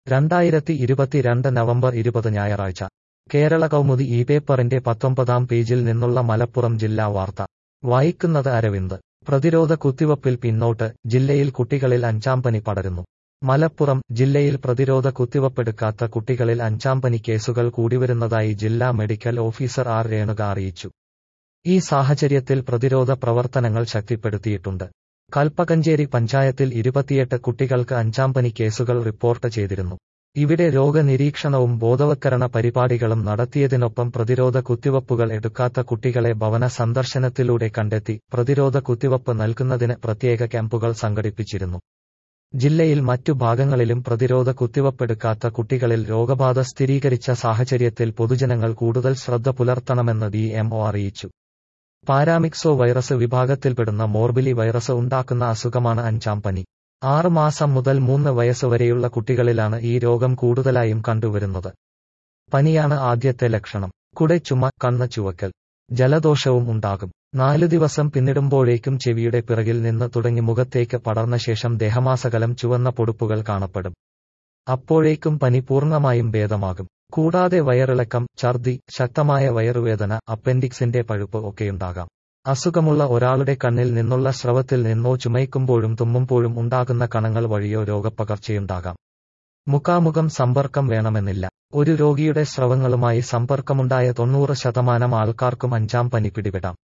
രണ്ടായിരത്തി ഇരുപത്തിരണ്ട് നവംബർ ഇരുപത് ഞായറാഴ്ച കേരള കൗമുദി ഈ പേപ്പറിന്റെ പത്തൊമ്പതാം പേജിൽ നിന്നുള്ള മലപ്പുറം ജില്ലാ വാർത്ത വായിക്കുന്നത് അരവിന്ദ് പ്രതിരോധ കുത്തിവപ്പിൽ പിന്നോട്ട് ജില്ലയിൽ കുട്ടികളിൽ അഞ്ചാംപനി പടരുന്നു മലപ്പുറം ജില്ലയിൽ പ്രതിരോധ കുത്തിവപ്പെടുക്കാത്ത കുട്ടികളിൽ അഞ്ചാംപനി കേസുകൾ കൂടിവരുന്നതായി ജില്ലാ മെഡിക്കൽ ഓഫീസർ ആർ രേണുക അറിയിച്ചു ഈ സാഹചര്യത്തിൽ പ്രതിരോധ പ്രവർത്തനങ്ങൾ ശക്തിപ്പെടുത്തിയിട്ടുണ്ട് കൽപ്പകഞ്ചേരി പഞ്ചായത്തിൽ ഇരുപത്തിയെട്ട് കുട്ടികൾക്ക് അഞ്ചാംപനി കേസുകൾ റിപ്പോർട്ട് ചെയ്തിരുന്നു ഇവിടെ രോഗനിരീക്ഷണവും ബോധവത്കരണ പരിപാടികളും നടത്തിയതിനൊപ്പം പ്രതിരോധ കുത്തിവപ്പുകൾ എടുക്കാത്ത കുട്ടികളെ ഭവന സന്ദർശനത്തിലൂടെ കണ്ടെത്തി പ്രതിരോധ കുത്തിവപ്പ് നൽകുന്നതിന് പ്രത്യേക ക്യാമ്പുകൾ സംഘടിപ്പിച്ചിരുന്നു ജില്ലയിൽ മറ്റു ഭാഗങ്ങളിലും പ്രതിരോധ കുത്തിവപ്പെടുക്കാത്ത കുട്ടികളിൽ രോഗബാധ സ്ഥിരീകരിച്ച സാഹചര്യത്തിൽ പൊതുജനങ്ങൾ കൂടുതൽ ശ്രദ്ധ പുലർത്തണമെന്ന് ഡിഎംഒ അറിയിച്ചു പാരാമിക്സോ വൈറസ് വിഭാഗത്തിൽപ്പെടുന്ന മോർബിലി വൈറസ് ഉണ്ടാക്കുന്ന അസുഖമാണ് അഞ്ചാം പനി ആറ് മാസം മുതൽ മൂന്ന് വയസ്സ് വരെയുള്ള കുട്ടികളിലാണ് ഈ രോഗം കൂടുതലായും കണ്ടുവരുന്നത് പനിയാണ് ആദ്യത്തെ ലക്ഷണം കുടച്ചുമ കണ്ണ് ചുവക്കൽ ജലദോഷവും ഉണ്ടാകും നാലു ദിവസം പിന്നിടുമ്പോഴേക്കും ചെവിയുടെ പിറകിൽ നിന്ന് തുടങ്ങി മുഖത്തേക്ക് പടർന്ന ശേഷം ദേഹമാസകലം ചുവന്ന പൊടുപ്പുകൾ കാണപ്പെടും അപ്പോഴേക്കും പനി പൂർണ്ണമായും ഭേദമാകും കൂടാതെ വയറിളക്കം ഛർദി ശക്തമായ വയറുവേദന അപ്പൻഡിക്സിന്റെ പഴുപ്പ് ഒക്കെയുണ്ടാകാം അസുഖമുള്ള ഒരാളുടെ കണ്ണിൽ നിന്നുള്ള സ്രവത്തിൽ നിന്നോ ചുമയ്ക്കുമ്പോഴും തുമ്മുമ്പോഴും ഉണ്ടാകുന്ന കണങ്ങൾ വഴിയോ രോഗപ്പകർച്ചയുണ്ടാകാം മുഖാമുഖം സമ്പർക്കം വേണമെന്നില്ല ഒരു രോഗിയുടെ സ്രവങ്ങളുമായി സമ്പർക്കമുണ്ടായ തൊണ്ണൂറ് ശതമാനം ആൾക്കാർക്കും അഞ്ചാം പനി പിടിപെടാം